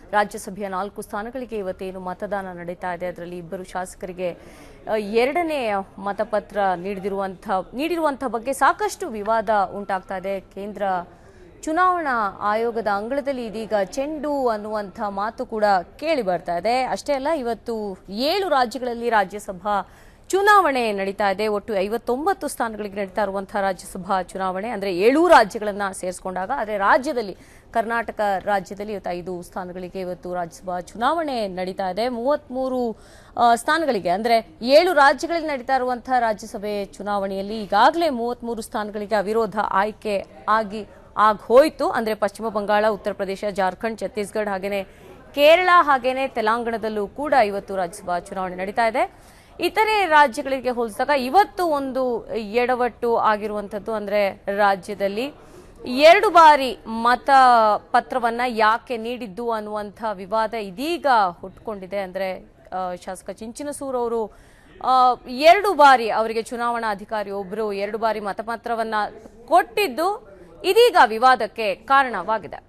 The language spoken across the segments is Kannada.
ರಾಜ್ಯಸಭೆಯ ನಾಲ್ಕು ಸ್ಥಾನಗಳಿಗೆ ಇವತ್ತೇನು ಮತದಾನ ನಡೀತಾ ಇದೆ ಅದರಲ್ಲಿ ಇಬ್ಬರು ಶಾಸಕರಿಗೆ ಆ, ಎರಡನೇ ಮತಪತ್ರ ನೀಡಿದಿರುವಂಥ ನೀಡಿರುವಂಥ ಬಗ್ಗೆ ಸಾಕಷ್ಟು ವಿವಾದ ಉಂಟಾಗ್ತಾ ಇದೆ ಕೇಂದ್ರ ಚುನಾವಣಾ ಆಯೋಗದ ಅಂಗಳದಲ್ಲಿ ಇದೀಗ ಚೆಂಡು ಅನ್ನುವಂಥ ಮಾತು ಕೂಡ ಕೇಳಿ ಬರ್ತಾ ಇದೆ ಅಷ್ಟೇ ಅಲ್ಲ ಇವತ್ತು ಏಳು ರಾಜ್ಯಗಳಲ್ಲಿ ರಾಜ್ಯಸಭಾ ಚುನಾವಣೆ ನಡೀತಾ ಇದೆ ಒಟ್ಟು ಐವತ್ತೊಂಬತ್ತು ಸ್ಥಾನಗಳಿಗೆ ನಡೀತಾ ಇರುವಂತಹ ರಾಜ್ಯಸಭಾ ಚುನಾವಣೆ ಅಂದ್ರೆ ಏಳೂ ರಾಜ್ಯಗಳನ್ನ ಸೇರಿಸ್ಕೊಂಡಾಗ ಆದರೆ ರಾಜ್ಯದಲ್ಲಿ ಕರ್ನಾಟಕ ರಾಜ್ಯದಲ್ಲಿ ಇವತ್ತು ಐದು ಸ್ಥಾನಗಳಿಗೆ ಇವತ್ತು ರಾಜ್ಯಸಭಾ ಚುನಾವಣೆ ನಡೀತಾ ಇದೆ ಮೂವತ್ಮೂರು ಆ, ಸ್ಥಾನಗಳಿಗೆ ಅಂದ್ರೆ ಏಳು ರಾಜ್ಯಗಳಲ್ಲಿ ನಡೀತಾ ಇರುವಂತಹ ರಾಜ್ಯಸಭೆ ಚುನಾವಣೆಯಲ್ಲಿ ಈಗಾಗಲೇ ಮೂವತ್ಮೂರು ಸ್ಥಾನಗಳಿಗೆ ಅವಿರೋಧ ಆಯ್ಕೆ ಆಗಿ ಆಗ್ ಹೋಯ್ತು ಅಂದ್ರೆ ಪಶ್ಚಿಮ ಬಂಗಾಳ ಉತ್ತರ ಪ್ರದೇಶ ಜಾರ್ಖಂಡ್ ಛತ್ತೀಸ್ಗಢ ಹಾಗೇನೆ ಕೇರಳ ಹಾಗೇನೆ ತೆಲಂಗಾಣದಲ್ಲೂ ಕೂಡ ಇವತ್ತು ರಾಜ್ಯಸಭಾ ಚುನಾವಣೆ ನಡೀತಾ ಇದೆ ಇತರೆ ರಾಜ್ಯಗಳಿಗೆ ಹೋಲಿಸಿದಾಗ ಇವತ್ತು ಒಂದು ಎಡವಟ್ಟು ಆಗಿರುವಂಥದ್ದು ಅಂದ್ರೆ ರಾಜ್ಯದಲ್ಲಿ ಎರಡು ಬಾರಿ ಮತ ಪತ್ರವನ್ನ ಯಾಕೆ ನೀಡಿದ್ದು ಅನ್ನುವಂಥ ವಿವಾದ ಇದೀಗ ಹುಟ್ಕೊಂಡಿದೆ ಅಂದ್ರೆ ಆ, ಶಾಸಕ ಚಿಂಚಿನಸೂರ್ ಅವರು ಆ, ಎರಡು ಬಾರಿ ಅವರಿಗೆ ಚುನಾವಣಾ ಅಧಿಕಾರಿ ಒಬ್ಬರು ಎರಡು ಬಾರಿ ಮತಪತ್ರವನ್ನ ಕೊಟ್ಟಿದ್ದು ಇದೀಗ ವಿವಾದಕ್ಕೆ ಕಾರಣವಾಗಿದೆ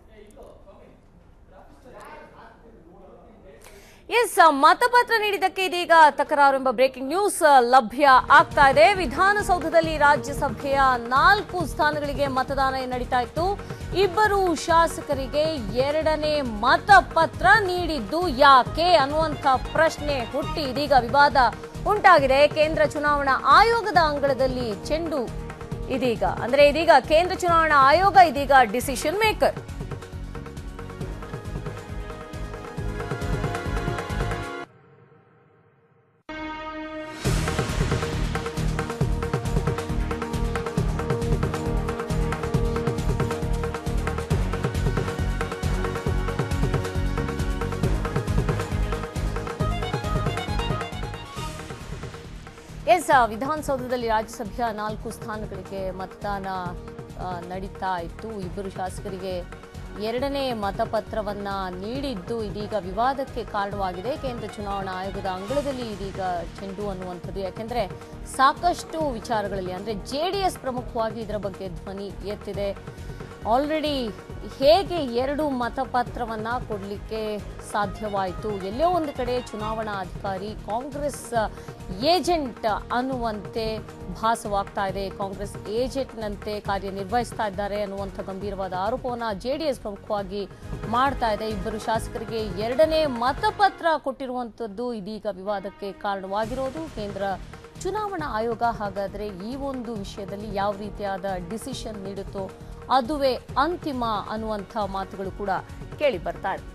ಎಸ್ ಮತಪತ್ರ ನೀಡಿದ್ದಕ್ಕೆ ಇದೀಗ ತಕರಾರು ಎಂಬ ಬ್ರೇಕಿಂಗ್ ನ್ಯೂಸ್ ಲಭ್ಯ ಆಗ್ತಾ ಇದೆ ವಿಧಾನಸೌಧದಲ್ಲಿ ರಾಜ್ಯಸಭೆಯ ನಾಲ್ಕು ಸ್ಥಾನಗಳಿಗೆ ಮತದಾನ ನಡೀತಾ ಇತ್ತು ಇಬ್ಬರು ಶಾಸಕರಿಗೆ ಎರಡನೇ ಮತಪತ್ರ ನೀಡಿದ್ದು ಯಾಕೆ ಅನ್ನುವಂಥ ಪ್ರಶ್ನೆ ಹುಟ್ಟಿ ಇದೀಗ ವಿವಾದ ಉಂಟಾಗಿದೆ ಕೇಂದ್ರ ಚುನಾವಣಾ ಆಯೋಗದ ಅಂಗಳದಲ್ಲಿ ಚೆಂಡು ಇದೀಗ ಅಂದ್ರೆ ಇದೀಗ ಕೇಂದ್ರ ಚುನಾವಣಾ ಆಯೋಗ ಇದೀಗ ಡಿಸಿಷನ್ ಮೇಕರ್ ಎಸ್ ಆ, ವಿಧಾನಸೌಧದಲ್ಲಿ ರಾಜ್ಯಸಭೆಯ ನಾಲ್ಕು ಸ್ಥಾನಗಳಿಗೆ ಮತದಾನ ಆ, ನಡೀತಾ ಇತ್ತು ಇಬ್ಬರು ಶಾಸಕರಿಗೆ ಎರಡನೇ ಮತಪತ್ರವನ್ನ ನೀಡಿದ್ದು ಇದೀಗ ವಿವಾದಕ್ಕೆ ಕಾರಣವಾಗಿದೆ ಕೇಂದ್ರ ಚುನಾವಣಾ ಆಯೋಗದ ಅಂಗಳದಲ್ಲಿ ಇದೀಗ ಚೆಂಡು ಅನ್ನುವಂಥದ್ದು ಯಾಕೆಂದ್ರೆ ಸಾಕಷ್ಟು ವಿಚಾರಗಳಲ್ಲಿ ಅಂದ್ರೆ ಜೆ ಡಿ ಎಸ್ ಪ್ರಮುಖವಾಗಿ ಇದರ ಬಗ್ಗೆ ಧ್ವನಿ ಎತ್ತಿದೆ ಆಲ್ರೆಡಿ ಹೇಗೆ ಎರಡು ಮತಪತ್ರವನ್ನ ಕೊಡಲಿಕ್ಕೆ ಸಾಧ್ಯವಾಯಿತು ಎಲ್ಲೋ ಒಂದು ಕಡೆ ಚುನಾವಣಾ ಅಧಿಕಾರಿ ಕಾಂಗ್ರೆಸ್ ಏಜೆಂಟ್ ಅನ್ನುವಂತೆ ಭಾಸವಾಗ್ತಾ ಇದೆ ಕಾಂಗ್ರೆಸ್ ಏಜೆಂಟ್ನಂತೆ ಕಾರ್ಯನಿರ್ವಹಿಸ್ತಾ ಇದ್ದಾರೆ ಅನ್ನುವಂಥ ಗಂಭೀರವಾದ ಆರೋಪವನ್ನ ಜೆಡಿಎಸ್ ಪ್ರಮುಖವಾಗಿ ಮಾಡ್ತಾ ಇದೆ ಇಬ್ಬರು ಶಾಸಕರಿಗೆ ಎರಡನೇ ಮತಪತ್ರ ಕೊಟ್ಟಿರುವಂಥದ್ದು ಇದೀಗ ವಿವಾದಕ್ಕೆ ಕಾರಣವಾಗಿರೋದು ಕೇಂದ್ರ ಚುನಾವಣಾ ಆಯೋಗ ಹಾಗಾದ್ರೆ ಈ ಒಂದು ವಿಷಯದಲ್ಲಿ ಯಾವ ರೀತಿಯಾದ ಡಿಸಿಷನ್ ನೀಡುತ್ತೋ ಅದುವೇ ಅಂತಿಮ ಅನ್ನುವಂಥ ಮಾತುಗಳು ಕೂಡ ಕೇಳಿ ಬರ್ತಾ ಇದೆ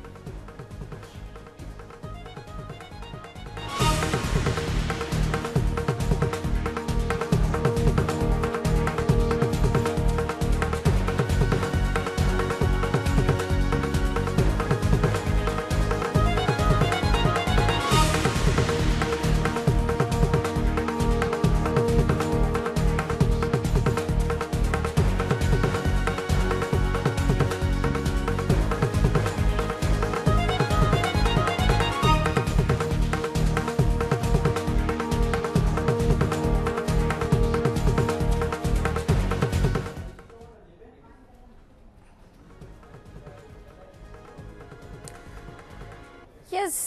ಎಸ್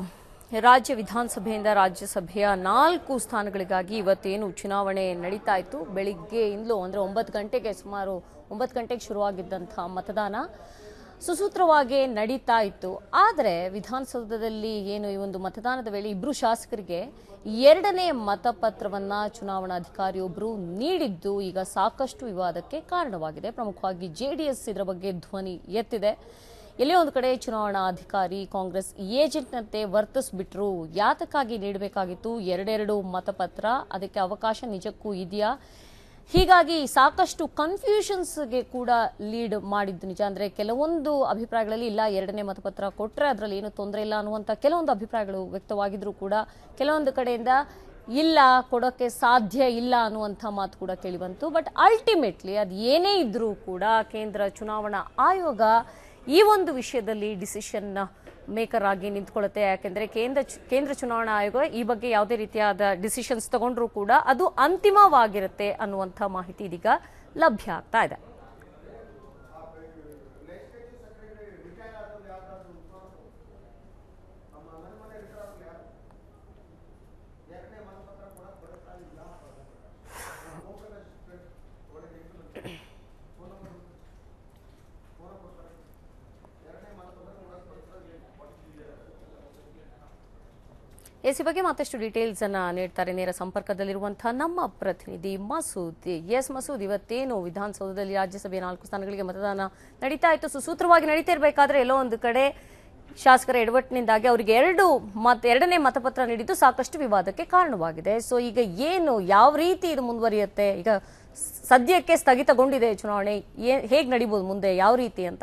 ರಾಜ್ಯ ವಿಧಾನಸಭೆಯಿಂದ ರಾಜ್ಯಸಭೆಯ ನಾಲ್ಕು ಸ್ಥಾನಗಳಿಗಾಗಿ ಇವತ್ತೇನು ಚುನಾವಣೆ ನಡೀತಾ ಇತ್ತು ಬೆಳಿಗ್ಗೆಯಿಂದಲೂ ಅಂದರೆ ಒಂಬತ್ತು ಗಂಟೆಗೆ ಸುಮಾರು ಒಂಬತ್ತು ಗಂಟೆಗೆ ಶುರುವಾಗಿದ್ದಂಥ ಮತದಾನ ಸುಸೂತ್ರವಾಗಿ ನಡೀತಾ ಇತ್ತು ಆದರೆ ವಿಧಾನಸೌಧದಲ್ಲಿ ಏನು ಈ ಒಂದು ಮತದಾನದ ವೇಳೆ ಇಬ್ಬರು ಶಾಸಕರಿಗೆ ಎರಡನೇ ಮತಪತ್ರವನ್ನ ಚುನಾವಣಾಧಿಕಾರಿಯೊಬ್ಬರು ನೀಡಿದ್ದು ಈಗ ಸಾಕಷ್ಟು ವಿವಾದಕ್ಕೆ ಕಾರಣವಾಗಿದೆ ಪ್ರಮುಖವಾಗಿ ಜೆಡಿಎಸ್ ಇದರ ಬಗ್ಗೆ ಧ್ವನಿ ಎತ್ತಿದೆ ಎಲ್ಲೇ ಒಂದು ಕಡೆ ಚುನಾವಣಾ ಅಧಿಕಾರಿ ಕಾಂಗ್ರೆಸ್ ಏಜೆಂಟ್ನಂತೆ ವರ್ತಿಸ್ಬಿಟ್ರು ಯಾತಕ್ಕಾಗಿ ನೀಡಬೇಕಾಗಿತ್ತು ಎರಡೆರಡು ಮತಪತ್ರ ಅದಕ್ಕೆ ಅವಕಾಶ ನಿಜಕ್ಕೂ ಇದೆಯಾ ಹೀಗಾಗಿ ಸಾಕಷ್ಟು ಕನ್ಫ್ಯೂಷನ್ಸ್ಗೆ ಕೂಡ ಲೀಡ್ ಮಾಡಿದ್ದು ನಿಜ ಅಂದ್ರೆ ಕೆಲವೊಂದು ಅಭಿಪ್ರಾಯಗಳಲ್ಲಿ ಇಲ್ಲ ಎರಡನೇ ಮತಪತ್ರ ಕೊಟ್ರೆ ಅದರಲ್ಲಿ ಏನು ತೊಂದರೆ ಇಲ್ಲ ಅನ್ನುವಂಥ ಕೆಲವೊಂದು ಅಭಿಪ್ರಾಯಗಳು ವ್ಯಕ್ತವಾಗಿದ್ರು ಕೂಡ ಕೆಲವೊಂದು ಕಡೆಯಿಂದ ಇಲ್ಲ ಕೊಡೋಕ್ಕೆ ಸಾಧ್ಯ ಇಲ್ಲ ಅನ್ನುವಂಥ ಮಾತು ಕೂಡ ಕೇಳಿಬಂತು ಬಟ್ ಅಲ್ಟಿಮೇಟ್ಲಿ ಅದು ಏನೇ ಇದ್ರೂ ಕೂಡ ಕೇಂದ್ರ ಚುನಾವಣಾ ಆಯೋಗ ಈ ಒಂದು ವಿಷಯದಲ್ಲಿ ಡಿಸಿಷನ್ ಮೇಕರ್ ಆಗಿ ನಿಂತ್ಕೊಳ್ಳುತ್ತೆ ಯಾಕೆಂದ್ರೆ ಕೇಂದ್ರ ಚು- ಕೇಂದ್ರ ಚುನಾವಣಾ ಆಯೋಗ ಈ ಬಗ್ಗೆ ಯಾವುದೇ ರೀತಿಯಾದ ಡಿಸಿಷನ್ಸ್ ತಗೊಂಡ್ರೂ ಕೂಡ ಅದು ಅಂತಿಮವಾಗಿರುತ್ತೆ ಅನ್ನುವಂಥ ಮಾಹಿತಿ ಇದೀಗ ಲಭ್ಯ ಆಗ್ತಾ ಇದೆ ಎಸ್ ಈ ಬಗ್ಗೆ ಮತ್ತಷ್ಟು ಡೀಟೇಲ್ಸ್ ಅನ್ನ ನೀಡ್ತಾರೆ ನೇರ ಸಂಪರ್ಕದಲ್ಲಿರುವಂತಹ ನಮ್ಮ ಪ್ರತಿನಿಧಿ ಮಸೂದ್ ಎಸ್ ಮಸೂದ್ ಇವತ್ತೇನು ವಿಧಾನಸೌಧದಲ್ಲಿ ರಾಜ್ಯಸಭೆಯ ನಾಲ್ಕು ಸ್ಥಾನಗಳಿಗೆ ಮತದಾನ ನಡೀತಾ ಇತ್ತು ಸುಸೂತ್ರವಾಗಿ ನಡೀತಾ ಇರಬೇಕಾದ್ರೆ ಎಲ್ಲೋ ಒಂದು ಕಡೆ ಶಾಸಕರ ಎಡವಟ್ಟಿನಿಂದಾಗಿ ಅವರಿಗೆ ಎರಡು ಮತ್ ಎರಡನೇ ಮತಪತ್ರ ನೀಡಿದ್ದು ಸಾಕಷ್ಟು ವಿವಾದಕ್ಕೆ ಕಾರಣವಾಗಿದೆ ಸೊ ಈಗ ಏನು ಯಾವ ರೀತಿ ಇದು ಮುಂದುವರಿಯುತ್ತೆ ಈಗ ಸದ್ಯಕ್ಕೆ ಸ್ಥಗಿತಗೊಂಡಿದೆ ಚುನಾವಣೆ ಏ- ಹೇಗ್ ನಡಿಬೋದು ಮುಂದೆ ಯಾವ ರೀತಿ ಅಂತ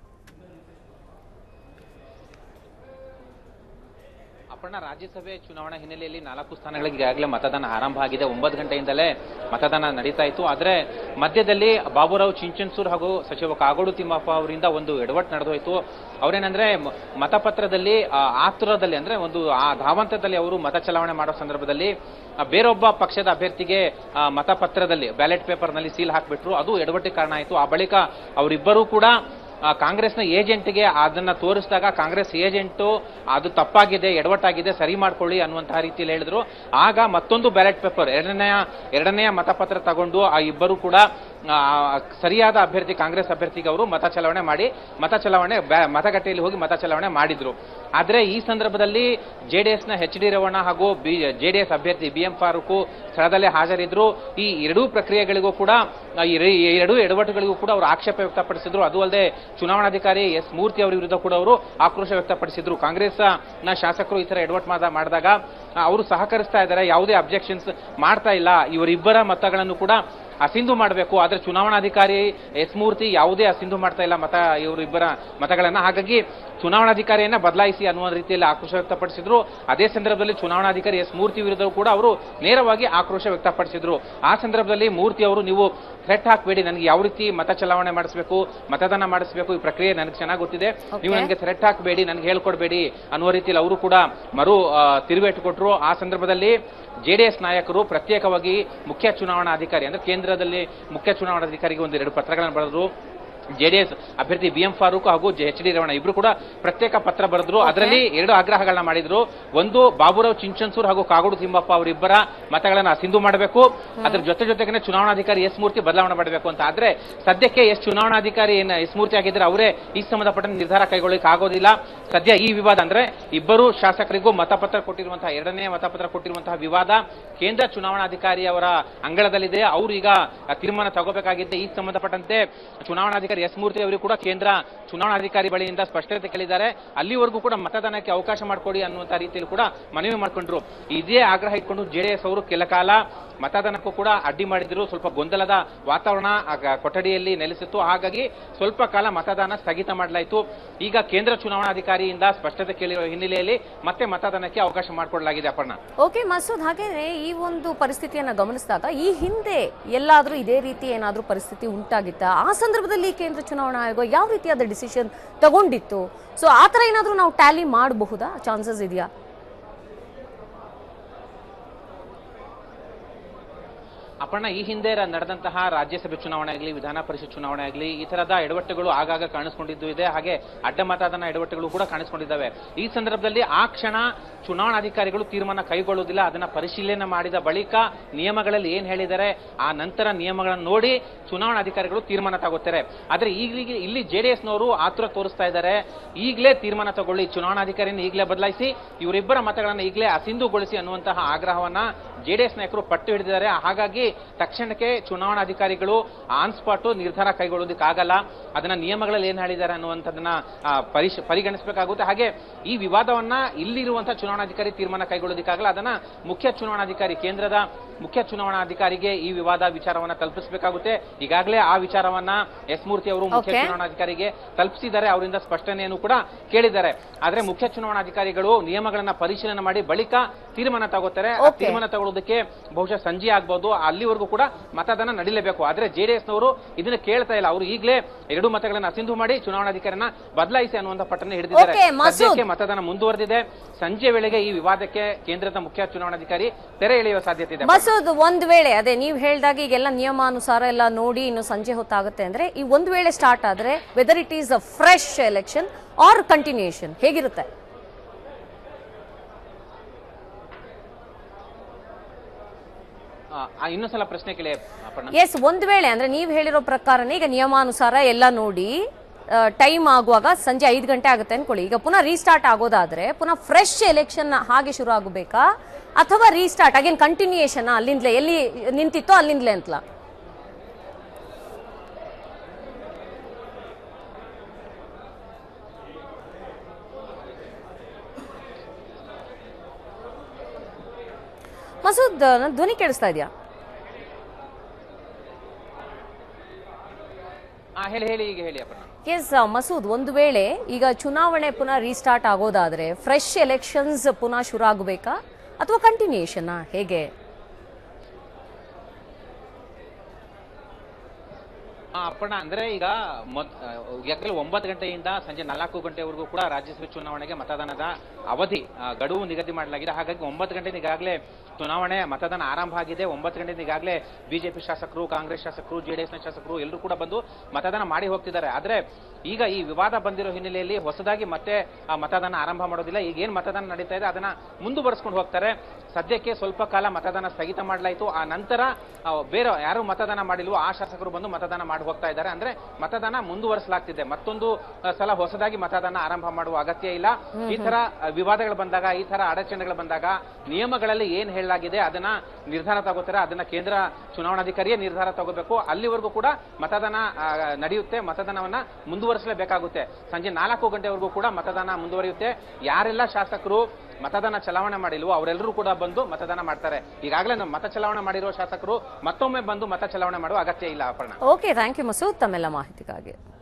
ಅಪರ್ಣ ರಾಜ್ಯಸಭೆ ಚುನಾವಣಾ ಹಿನ್ನೆಲೆಯಲ್ಲಿ ನಾಲ್ಕು ಸ್ಥಾನಗಳಿಗೆ ಈಗಾಗಲೇ ಮತದಾನ ಆರಂಭ ಆಗಿದೆ ಒಂಬತ್ತು ಗಂಟೆಯಿಂದಲೇ ಮತದಾನ ನಡೀತಾ ಇತ್ತು ಆದರೆ ಮಧ್ಯದಲ್ಲಿ ಬಾಬುರಾವ್ ಚಿಂಚನ್ಸೂರ್ ಹಾಗೂ ಸಚಿವ ಕಾಗೋಡು ತಿಮ್ಮಪ್ಪ ಅವರಿಂದ ಒಂದು ಎಡವಟ್ಟು ನಡೆದೋಯ್ತು ಅವರೇನಂದ್ರೆ ಮ- ಮತಪತ್ರದಲ್ಲಿ ಆ, ಆತುರದಲ್ಲಿ ಅಂದ್ರೆ ಒಂದು ಆ ಧಾವಂತದಲ್ಲಿ ಅವರು ಮತ ಚಲಾವಣೆ ಮಾಡೋ ಸಂದರ್ಭದಲ್ಲಿ ಆ, ಬೇರೊಬ್ಬ ಪಕ್ಷದ ಅಭ್ಯರ್ಥಿಗೆ ಆ, ಮತಪತ್ರದಲ್ಲಿ ಬ್ಯಾಲೆಟ್ ಪೇಪರ್ನಲ್ಲಿ ಸೀಲ್ ಹಾಕ್ಬಿಟ್ರು ಅದು ಎಡವಟ್ಟಿಗೆ ಕಾರಣ ಆಯಿತು ಆ ಬಳಿಕ ಅವರಿಬ್ಬರೂ ಕೂಡ ಆ, ಕಾಂಗ್ರೆಸ್ನ ಏಜೆಂಟ್ಗೆ ಅದನ್ನ ತೋರಿಸಿದಾಗ ಕಾಂಗ್ರೆಸ್ ಏಜೆಂಟು ಅದು ತಪ್ಪಾಗಿದೆ ಎಡವಟ್ಟಾಗಿದೆ ಸರಿ ಮಾಡ್ಕೊಳ್ಳಿ ಅನ್ನುವಂತಹ ರೀತಿಯಲ್ಲಿ ಹೇಳಿದ್ರು ಆಗ ಮತ್ತೊಂದು ಬ್ಯಾಲೆಟ್ ಪೇಪರ್ ಎರಡನೆಯ ಎರಡನೆಯ ಮತಪತ್ರ ತಗೊಂಡು ಆ ಇಬ್ಬರು ಕೂಡ ಆ, ಸರಿಯಾದ ಅಭ್ಯರ್ಥಿ ಕಾಂಗ್ರೆಸ್ ಅಭ್ಯರ್ಥಿಗೆ ಅವರು ಮತ ಚಲಾವಣೆ ಮಾಡಿ ಮತ ಚಲಾವಣೆ ಬ್ಯಾ- ಮತಗಟ್ಟೆಯಲ್ಲಿ ಹೋಗಿ ಮತ ಚಲಾವಣೆ ಮಾಡಿದ್ರು ಆದ್ರೆ ಈ ಸಂದರ್ಭದಲ್ಲಿ ಜೆಡಿಎಸ್ ನ ಎಚ್ ಡಿ ರೇವಣ್ಣ ಹಾಗೂ ಜೆಡಿಎಸ್ ಅಭ್ಯರ್ಥಿ ಬಿ ಎಂ ಫಾರೂಕ್ ಸ್ಥಳದಲ್ಲೇ ಹಾಜರಿದ್ರು ಈ ಎರಡೂ ಪ್ರಕ್ರಿಯೆಗಳಿಗೂ ಕೂಡ ಆ, ಈ re- ಈ ಎರಡೂ ಎಡವಟ್ಟುಗಳಿಗೂ ಕೂಡ ಅವರು ಆಕ್ಷೇಪ ವ್ಯಕ್ತಪಡಿಸಿದ್ರು ಅದು ಅಲ್ಲದೆ ಚುನಾವಣಾಧಿಕಾರಿ ಎಸ್ ಮೂರ್ತಿ ಅವರ ವಿರುದ್ಧ ಕೂಡ ಅವರು ಆಕ್ರೋಶ ವ್ಯಕ್ತಪಡಿಸಿದ್ರು ಕಾಂಗ್ರೆಸ್ ನ ಶಾಸಕರು ಈ ತರ ಎಡವಟ್ಟು ಮಾಡ- ಮಾಡಿದಾಗ ಆ, ಅವರು ಸಹಕರಿಸ್ತಾ ಇದ್ದಾರೆ ಯಾವುದೇ ಅಬ್ಜೆಕ್ಷನ್ಸ್ ಮಾಡ್ತಾ ಇಲ್ಲ ಇವರಿಬ್ಬರ ಮತಗಳನ್ನು ಕೂಡ ಅಸಿಂಧು ಮಾಡಬೇಕು ಆದ್ರೆ ಚುನಾವಣಾಧಿಕಾರಿ ಎಸ್ ಮೂರ್ತಿ ಯಾವುದೇ ಅಸಿಂಧು ಮಾಡ್ತಾ ಇಲ್ಲ ಮತ ಇವರಿಬ್ಬರ ಮತಗಳನ್ನ ಹಾಗಾಗಿ ಚುನಾವಣಾಧಿಕಾರಿಯನ್ನ ಬದಲಾಯಿಸಿ ಅನ್ನುವ ರೀತಿಯಲ್ಲಿ ಆಕ್ರೋಶ ವ್ಯಕ್ತಪಡಿಸಿದ್ರು ಅದೇ ಸಂದರ್ಭದಲ್ಲಿ ಚುನಾವಣಾಧಿಕಾರಿ ಎಸ್ ಮೂರ್ತಿ ವಿರುದ್ಧ ಕೂಡ ಅವರು ನೇರವಾಗಿ ಆಕ್ರೋಶ ವ್ಯಕ್ತಪಡಿಸಿದ್ರು ಆ ಸಂದರ್ಭದಲ್ಲಿ ಮೂರ್ತಿ ಅವರು ನೀವು ಥ್ರೆಟ್ ಹಾಕಬೇಡಿ ನನಗೆ ಯಾವ ರೀತಿ ಮತ ಚಲಾವಣೆ ಮಾಡಿಸಬೇಕು ಮತದಾನ ಮಾಡಿಸಬೇಕು ಈ ಪ್ರಕ್ರಿಯೆ ನನಗೆ ಚೆನ್ನಾಗಿ ಗೊತ್ತಿದೆ ನೀವು ನನಗೆ ಥ್ರೆಟ್ ಹಾಕಬೇಡಿ ನನಗೆ ಹೇಳ್ಕೊಡ್ಬೇಡಿ ಅನ್ನುವ ರೀತಿಯಲ್ಲಿ ಅವರು ಕೂಡ ಮರು ಆ, ತಿರುವೇಟು ಕೊಟ್ಟರು ಆ ಸಂದರ್ಭದಲ್ಲಿ ಜೆಡಿಎಸ್ ನಾಯಕರು ಪ್ರತ್ಯೇಕವಾಗಿ ಮುಖ್ಯ ಚುನಾವಣಾಧಿಕಾರಿ ಅಂದ್ರೆ ಕೇಂದ್ರದಲ್ಲಿ ಮುಖ್ಯ ಚುನಾವಣಾಧಿಕಾರಿಗೆ ಒಂದೆರಡು ಪತ್ರಗಳನ್ನು ಬರೆದ್ರು ಜೆಡಿಎಸ್ ಅಭ್ಯರ್ಥಿ ಬಿ ಎಂ ಫಾರೂಕ್ ಹಾಗೂ ಎಚ್ ಡಿ ರೇವಣ್ಣ ಇಬ್ರು ಕೂಡ ಪ್ರತ್ಯೇಕ ಪತ್ರ ಬರೆದ್ರು ಅದರಲ್ಲಿ ಎರಡು ಆಗ್ರಹಗಳನ್ನ ಮಾಡಿದ್ರು ಒಂದು ಬಾಬುರಾವ್ ಚಿಂಚನ್ಸೂರ್ ಹಾಗೂ ಕಾಗೋಡು ತಿಮ್ಮಪ್ಪ ಅವರಿಬ್ಬರ ಮತಗಳನ್ನ ಅಸಿಂಧು ಮಾಡಬೇಕು ಅದ್ರ ಜೊತೆ ಜೊತೆಗೆ ಚುನಾವಣಾಧಿಕಾರಿ ಎಸ್ ಮೂರ್ತಿ ಬದಲಾವಣೆ ಮಾಡಬೇಕು ಅಂತ ಆದ್ರೆ ಸದ್ಯಕ್ಕೆ ಎಸ್ ಚುನಾವಣಾಧಿಕಾರಿ ಏನ್ ಎಸ್ ಮೂರ್ತಿ ಆಗಿದ್ರೆ ಅವರೇ ಈ ಸಂಬಂಧಪಟ್ಟ ನಿರ್ಧಾರ ಕೈಗೊಳ್ಳಲಿಕ್ಕೆ ಆಗೋದಿಲ್ಲ ಸದ್ಯ ಈ ವಿವಾದ ಅಂದ್ರೆ ಇಬ್ಬರು ಶಾಸಕರಿಗೂ ಮತಪತ್ರ ಕೊಟ್ಟಿರುವಂತಹ ಎರಡನೇ ಮತಪತ್ರ ಕೊಟ್ಟಿರುವಂತಹ ವಿವಾದ ಕೇಂದ್ರ ಚುನಾವಣಾಧಿಕಾರಿ ಅವರ ಅಂಗಳದಲ್ಲಿದೆ ಅವರು ಈಗ ತೀರ್ಮಾನ ತಗೋಬೇಕಾಗಿದ್ದೆ ಈ ಸಂಬಂಧಪಟ್ಟಂತೆ ಚುನಾವಣಾಧಿಕಾರಿ ಎಸ್ ಮೂರ್ತಿ ಅವರು ಕೂಡ ಕೇಂದ್ರ ಚುನಾವಣಾಧಿಕಾರಿ ಬಳಿಯಿಂದ ಸ್ಪಷ್ಟತೆ ಕೇಳಿದ್ದಾರೆ ಅಲ್ಲಿವರೆಗೂ ಕೂಡ ಮತದಾನಕ್ಕೆ ಅವಕಾಶ ಮಾಡಿಕೊಡಿ ಅನ್ನುವಂತ ರೀತಿಯಲ್ಲಿ ಕೂಡ ಮನವಿ ಮಾಡಿಕೊಂಡ್ರು ಇದೇ ಆಗ್ರಹ ಇಟ್ಕೊಂಡು ಜೆಡಿಎಸ್ ಅವರು ಕೆಲ ಕಾಲ ಮತದಾನಕ್ಕೂ ಕೂಡ ಅಡ್ಡಿ ಮಾಡಿದ್ರು ಸ್ವಲ್ಪ ಗೊಂದಲದ ವಾತಾವರಣ ಆಗ ಕೊಠಡಿಯಲ್ಲಿ ನೆಲೆಸಿತ್ತು ಹಾಗಾಗಿ ಸ್ವಲ್ಪ ಕಾಲ ಮತದಾನ ಸ್ಥಗಿತ ಮಾಡಲಾಯಿತು ಈಗ ಕೇಂದ್ರ ಚುನಾವಣಾಧಿಕಾರಿಯಿಂದ ಸ್ಪಷ್ಟತೆ ಕೇಳಿರುವ ಹಿನ್ನೆಲೆಯಲ್ಲಿ ಮತ್ತೆ ಮತದಾನಕ್ಕೆ ಅವಕಾಶ ಮಾಡಿಕೊಡಲಾಗಿದೆ ಅಪರ್ಣ ಓಕೆ ಮಸೂದ್ ಹಾಗೇನೆ ಈ ಒಂದು ಪರಿಸ್ಥಿತಿಯನ್ನ ಗಮನಿಸಿದಾಗ ಈ ಹಿಂದೆ ಎಲ್ಲಾದ್ರೂ ಇದೇ ರೀತಿ ಏನಾದ್ರೂ ಪರಿಸ್ಥಿತಿ ಉಂಟಾಗಿತ್ತ ಆ ಸಂದರ್ಭದಲ್ಲಿ ಕೇಂದ್ರ ಚುನಾವಣಾ ಆಯೋಗ ಯಾವ ರೀತಿಯಾದ ಡಿಸಿಷನ್ ತಗೊಂಡಿತ್ತು ಸೊ ಆ ತರ ಏನಾದ್ರೂ ನಾವು ಟ್ಯಾಲಿ ಮಾಡಬಹುದಾ ಚಾನ್ಸಸ್ ಇದೆಯಾ ಅಪರ್ಣ ಈ ಹಿಂದೆ ರ- ನಡೆದಂತಹ ರಾಜ್ಯಸಭೆ ಚುನಾವಣೆ ಆಗಲಿ ವಿಧಾನ ಪರಿಷತ್ ಚುನಾವಣೆ ಆಗಲಿ ಈ ತರದ ಎಡವಟ್ಟುಗಳು ಆಗಾಗ ಕಾಣಿಸ್ಕೊಂಡಿದ್ದು ಇದೆ ಹಾಗೆ ಅಡ್ಡ ಮತದಾನ ಎಡವಟ್ಟುಗಳು ಕೂಡ ಕಾಣಿಸ್ಕೊಂಡಿದ್ದಾವೆ ಈ ಸಂದರ್ಭದಲ್ಲಿ ಆ ಕ್ಷಣ ಚುನಾವಣಾಧಿಕಾರಿಗಳು ತೀರ್ಮಾನ ಕೈಗೊಳ್ಳುವುದಿಲ್ಲ ಅದನ್ನ ಪರಿಶೀಲನೆ ಮಾಡಿದ ಬಳಿಕ ನಿಯಮಗಳಲ್ಲಿ ಏನ್ ಹೇಳಿದ್ದಾರೆ ಆ ನಂತರ ನಿಯಮಗಳನ್ನು ನೋಡಿ ಚುನಾವಣಾಧಿಕಾರಿಗಳು ತೀರ್ಮಾನ ತಗೋತಾರೆ ಆದ್ರೆ ಈಗಲೀಗ ಇಲ್ಲಿ ಜೆಡಿಎಸ್ನವರು ಆತುರ ತೋರಿಸ್ತಾ ಇದ್ದಾರೆ ಈಗಲೇ ತೀರ್ಮಾನ ತಗೊಳ್ಳಿ ಚುನಾವಣಾಧಿಕಾರಿಯನ್ನು ಈಗಲೇ ಬದಲಾಯಿಸಿ ಇವರಿಬ್ಬರ ಮತಗಳನ್ನು ಈಗಲೇ ಅಸಿಂಧುಗೊಳಿಸಿ ಅನ್ನುವಂತಹ ಆಗ್ರಹವನ್ನ ಜೆಡಿಎಸ್ ನಾಯಕರು ಪಟ್ಟು ಹಿಡಿದಿದ್ದಾರೆ ಹಾಗಾಗಿ ತಕ್ಷಣಕ್ಕೆ ಚುನಾವಣಾಧಿಕಾರಿಗಳು ಆನ್ ಸ್ಪಾಟ್ ನಿರ್ಧಾರ ಕೈಗೊಳ್ಳೋದಕ್ಕಾಗಲ್ಲ ಅದನ್ನ ನಿಯಮಗಳಲ್ಲಿ ಏನ್ ಹೇಳಿದ್ದಾರೆ ಅನ್ನುವಂಥದ್ದನ್ನ ಆ, ಪರಿಶ್- ಪರಿಗಣಿಸಬೇಕಾಗುತ್ತೆ ಹಾಗೆ ಈ ವಿವಾದವನ್ನ ಇಲ್ಲಿರುವಂತಹ ಚುನಾವಣಾಧಿಕಾರಿ ತೀರ್ಮಾನ ಕೈಗೊಳ್ಳೋದಕ್ಕಾಗಲ್ಲ ಅದನ್ನ ಮುಖ್ಯ ಚುನಾವಣಾಧಿಕಾರಿ ಕೇಂದ್ರದ ಮುಖ್ಯ ಚುನಾವಣಾಧಿಕಾರಿಗೆ ಈ ವಿವಾದ ವಿಚಾರವನ್ನ ತಲುಪಿಸಬೇಕಾಗುತ್ತೆ ಈಗಾಗಲೇ ಆ ವಿಚಾರವನ್ನ ಎಸ್ ಮೂರ್ತಿ ಅವರು ಮುಖ್ಯ Okay. ಚುನಾವಣಾಧಿಕಾರಿಗೆ ತಲುಪಿಸಿದ್ದಾರೆ ಅವರಿಂದ ಸ್ಪಷ್ಟನೆಯನ್ನು ಕೂಡ ಕೇಳಿದ್ದಾರೆ ಆದ್ರೆ ಮುಖ್ಯ ಚುನಾವಣಾಧಿಕಾರಿಗಳು ನಿಯಮಗಳನ್ನ ಪರಿಶೀಲನೆ ಮಾಡಿ ಬಳಿಕ ತೀರ್ಮಾನ ತಗೋತಾರೆ ಆ Okay. ತೀರ್ಮಾನ ತಗೊಳ್ಳೋದಕ್ಕೆ ಬಹುಶಃ ಸಂಜೆ ಆಗ್ಬಹುದು ಅಲ್ಲಿವರೆಗೂ ಕೂಡ ಮತದಾನ ನಡೀಲೇಬೇಕು ಆದ್ರೆ ಜೆಡಿಎಸ್ ನವರು ಇದನ್ನ ಕೇಳ್ತಾ ಇಲ್ಲ ಅವರು ಈಗಲೇ ಎರಡು ಮತಗಳನ್ನ ಅಸಿಂಧು ಮಾಡಿ ಚುನಾವಣಾಧಿಕಾರಿನ ಬದಲಾಯಿಸಿ ಅನ್ನುವಂತ ಪಟ್ಟಣ ಹಿಡಿದಿದ್ದಾರೆ Okay, ಮಸೂದ್. ಸದ್ಯಕ್ಕೆ ಮತದಾನ ಮುಂದುವರೆದಿದೆ ಸಂಜೆ ವೇಳೆಗೆ ಈ ವಿವಾದಕ್ಕೆ ಕೇಂದ್ರದ ಮುಖ್ಯ ಚುನಾವಣಾಧಿಕಾರಿ ತೆರೆ ಎಳೆಯುವ ಸಾಧ್ಯತೆ ಇದೆ ಮಸೂದ್ ಒಂದ್ ವೇಳೆ ಅದೇ ನೀವು ಹೇಳ್ದಾಗ ಈಗೆಲ್ಲ ನಿಯಮಾನುಸಾರ ಎಲ್ಲ ನೋಡಿ ಇನ್ನು ಸಂಜೆ ಹೊತ್ತಾಗುತ್ತೆ ಅಂದ್ರೆ ಈ ಒಂದ್ ವೇಳೆ ಸ್ಟಾರ್ಟ್ ಆದ್ರೆ whether it is a fresh election or continuation ಹೇಗಿರುತ್ತೆ ಆ, ಇನ್ನೊಂದ್ಸಲ ಪ್ರಶ್ನೆ ಕೇಳಿ ಅಪರ್ಣ ಎಸ್ ಒಂದ್ ವೇಳೆ ಅಂದ್ರೆ ನೀವು ಹೇಳಿರೋ ಪ್ರಕಾರನೇ ಈಗ ನಿಯಮಾನುಸಾರ ಎಲ್ಲ ನೋಡಿ ಟೈಮ್ ಆಗುವಾಗ ಸಂಜೆ ಐದು ಗಂಟೆ ಆಗುತ್ತೆ ಅನ್ಕೊಳ್ಳಿ ಈಗ ಪುನಃ ರೀಸ್ಟಾರ್ಟ್ ಆಗೋದಾದ್ರೆ ಪುನಃ ಫ್ರೆಶ್ ಎಲೆಕ್ಷನ್ ಹಾಗೆ ಶುರು ಆಗಬೇಕಾ ಅಥವಾ ರೀಸ್ಟಾರ್ಟ್ ಅಗೇನ್ ಕಂಟಿನ್ಯೂಯೇಷನ್ ಅಲ್ಲಿಂದಲೇ ಎಲ್ಲಿ ನಿಂತಿತ್ತೋ ಅಲ್ಲಿಂದಲೇ ಅಂತಲಾ ಮಸೂದ್ ನನ್ನ ಧ್ವನಿ ಕೇಳಿಸ್ತಾ ಇದೆಯಾ ಆ, ಹೇಳಿ ಹೇಳಿ ಈಗ ಹೇಳಿ ಅಪರ್ಣ ಎಸ್ ಮಸೂದ್ ಒಂದು ವೇಳೆ ಈಗ ಚುನಾವಣೆ ಪುನಃ ರೀಸ್ಟಾರ್ಟ್ ಆಗೋದಾದ್ರೆ ಫ್ರೆಶ್ ಎಲೆಕ್ಷನ್ಸ್ ಪುನಃ ಶುರು ಆಗಬೇಕಾ ಅಥವಾ ಕಂಟಿನ್ಯೂಯೇಷನ್ ಹೇಗೆ ಆ, ಅಪ್ಪಣ್ಣ ಅಂದ್ರೆ ಈಗ ಮೊದ್- ಆ, ಈಗಾಗಲೇ ಒಂಬತ್ತು ಗಂಟೆಯಿಂದ ಸಂಜೆ ನಾಲ್ಕು ಗಂಟೆವರೆಗೂ ಕೂಡ ರಾಜ್ಯಸಭೆ ಚುನಾವಣೆಗೆ ಮತದಾನದ ಅವಧಿ ಆ, ಗಡುವು ನಿಗದಿ ಮಾಡಲಾಗಿದೆ ಹಾಗಾಗಿ ಒಂಬತ್ತು ಗಂಟೆಯಿಂದ ಈಗಾಗಲೇ ಚುನಾವಣೆ ಮತದಾನ ಆರಂಭ ಆಗಿದೆ ಒಂಬತ್ತು ಗಂಟೆಯಿಂದ ಈಗಾಗಲೇ ಬಿಜೆಪಿ ಶಾಸಕರು ಕಾಂಗ್ರೆಸ್ ಶಾಸಕರು ಜೆಡಿಎಸ್ನ ಶಾಸಕರು ಎಲ್ಲರೂ ಕೂಡ ಬಂದು ಮತದಾನ ಮಾಡಿ ಹೋಗ್ತಿದ್ದಾರೆ ಆದ್ರೆ ಈಗ ಈ ವಿವಾದ ಬಂದಿರೋ ಹಿನ್ನೆಲೆಯಲ್ಲಿ ಹೊಸದಾಗಿ ಮತ್ತೆ ಆ ಮತದಾನ ಆರಂಭ ಮಾಡೋದಿಲ್ಲ ಈಗ ಏನ್ ಮತದಾನ ನಡೀತಾ ಇದೆ ಅದನ್ನ ಮುಂದುವರಿಸ್ಕೊಂಡು ಹೋಗ್ತಾರೆ ಸದ್ಯಕ್ಕೆ ಸ್ವಲ್ಪ ಕಾಲ ಮತದಾನ ಸ್ಥಗಿತ ಮಾಡಲಾಯಿತು ಆ ನಂತರ ಆ, ಬೇರೆ ಯಾರು ಮತದಾನ ಮಾಡಿಲ್ವೋ ಆ ಶಾಸಕರು ಬಂದು ಮತದಾನ ಮಾಡಿ ಹೋಗ್ತಾ ಇದ್ದಾರೆ ಅಂದ್ರೆ ಮತದಾನ ಮುಂದುವರಿಸಲಾಗ್ತಿದೆ ಮತ್ತೊಂದು ಆ, ಸಲ ಹೊಸದಾಗಿ ಮತದಾನ ಆರಂಭ ಮಾಡುವ ಅಗತ್ಯ ಇಲ್ಲ ಈ ತರ ಆ, ವಿವಾದಗಳು ಬಂದಾಗ ಈ ತರ ಅಡಚಣೆಗಳು ಬಂದಾಗ ನಿಯಮಗಳಲ್ಲಿ ಏನ್ ಹೇಳಲಾಗಿದೆ ಅದನ್ನ ನಿರ್ಧಾರ ತಗೋತಾರೆ ಅದನ್ನ ಕೇಂದ್ರ ಚುನಾವಣಾಧಿಕಾರಿಯೇ ನಿರ್ಧಾರ ತಗೋಬೇಕು ಅಲ್ಲಿವರೆಗೂ ಕೂಡ ಮತದಾನ ಆ, ನಡೆಯುತ್ತೆ ಮತದಾನವನ್ನ ಮುಂದುವರಿಸಲೇಬೇಕಾಗುತ್ತೆ ಸಂಜೆ ನಾಲ್ಕು ಗಂಟೆವರೆಗೂ ಕೂಡ ಮತದಾನ ಮುಂದುವರಿಯುತ್ತೆ ಯಾರೆಲ್ಲ ಶಾಸಕರು ಮತದಾನ ಚಲಾವಣೆ ಮಾಡಿಲ್ವೋ ಅವರೆಲ್ಲರೂ ಕೂಡ ಬಂದು ಮತದಾನ ಮಾಡ್ತಾರೆ ಈಗಾಗಲೇ ನಮ್ಮ ಮತ ಚಲಾವಣೆ ಮಾಡಿರುವ ಶಾಸಕರು ಮತ್ತೊಮ್ಮೆ ಬಂದು ಮತ ಚಲಾವಣೆ ಮಾಡುವ ಅಗತ್ಯ ಇಲ್ಲ Aparna okay thank you Masood ತಮ್ಮೆಲ್ಲ ಮಾಹಿತಿಗಾಗಿ